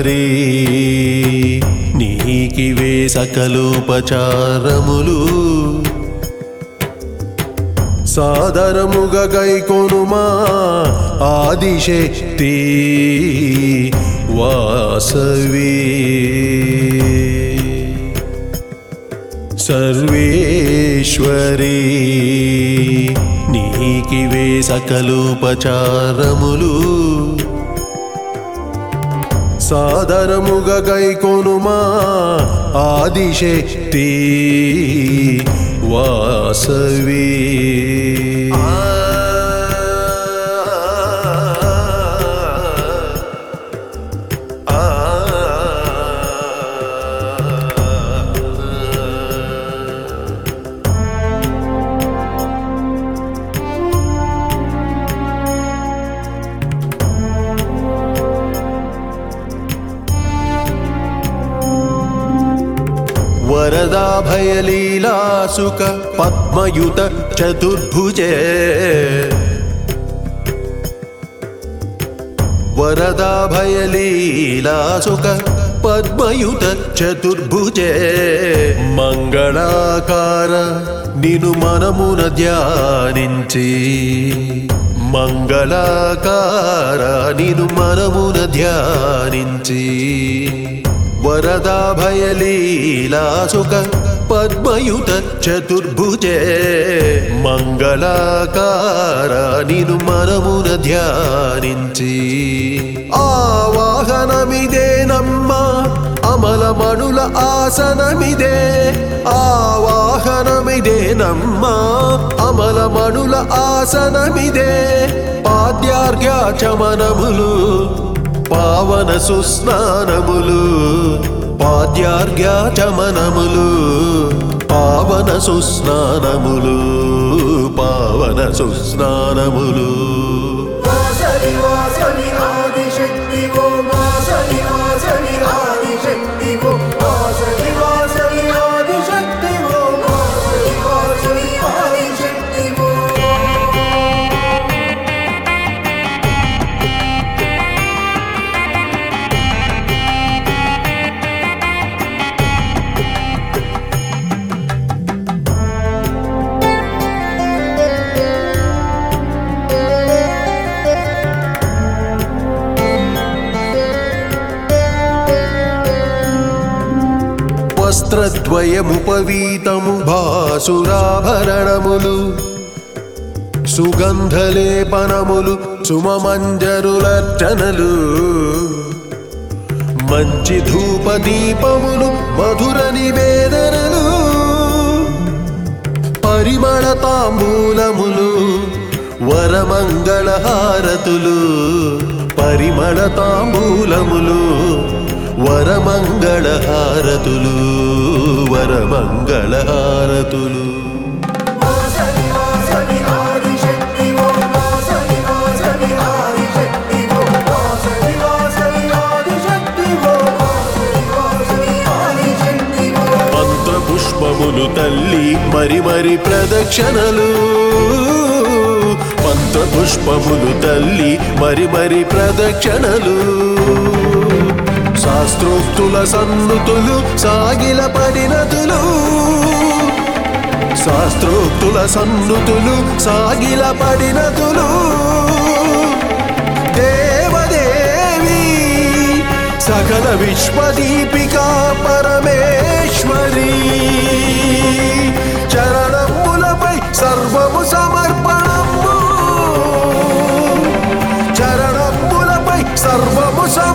సర్వేశ్వరీ నీకివే సకలోపచారములు సాదరముగ గైకొనుమా ఆదిశక్తి వాసవి సర్వేశ్వరీ నీకివే సకలోపచారములు సాదరముగ గైకొనుమా ఆదిశక్తి వాసవి వరదాభయలీలాసుక పద్మయుత చతుర్భుజే వరదాభయలీలాసుక పద్మయుత చతుర్భుజే మంగళాకార నిను మనమున ధ్యానించి మంగళాకార నిను మనమున ధ్యానించి వరదాభయలీలాసుక పద్మయుత చతుర్భుజే మంగళాకార నిను మనమున ధ్యానించి ఆవాహనమిదేనమ్మా అమలమణుల ఆసనమిదే ఆవాహనమిదేనమ్మా అమలమణుల ఆసనమిదే పాద్యార్ఘ్యాచమనములు పావన సుస్నానములు పాద్యార్ఘ్యాచమనములు పావన సుస్నానములు పావన సుస్నానములు వాసవి వాసవి ఆదిశక్తి ఓ వాసవి వాసవి ఆదిశక్తి ఓ వాసవి వాసవి ఆదిశక్తి ఓ వాసవి వాసవి ఆదిశక్తి ఓ వస్త్రద్వయముపవీతము భాసురాభరణములు సుగంధలేపనములు సుమమంజరులర్చనలు మంచి ధూపదీపములు మధుర నివేదనలు పరిమళ తాంబూలములు వరమంగళ హారతులు పరిమళ తాంబూలములు వరమంగళ హారతులు వరమంగళ హారతులు వాసవి వాసవి ఆదిశక్తి ఓ వాసవి వాసవి ఆదిశక్తి ఓ వాసవి వాసవి ఆదిశక్తి ఓ వాసవి వాసవి ఆదిశక్తి ఓ మంత్ర పుష్పములు తల్లి మరి మరి ప్రదక్షిణలు మంత్ర పుష్పములు తల్లి మరి మరి ప్రదక్షిణలు శాస్త్రోక్తుల సన్నుతులు సాగిల పరిణతులు శాస్త్రోక్తుల సన్నుతులు సాగిల పరిణతులు దేవదేవి సకల విశ్వదీపికా పరమేశ్వరి చరణములపై సర్వము సమర్పణము చరణములపై సర్వము సమర్పణము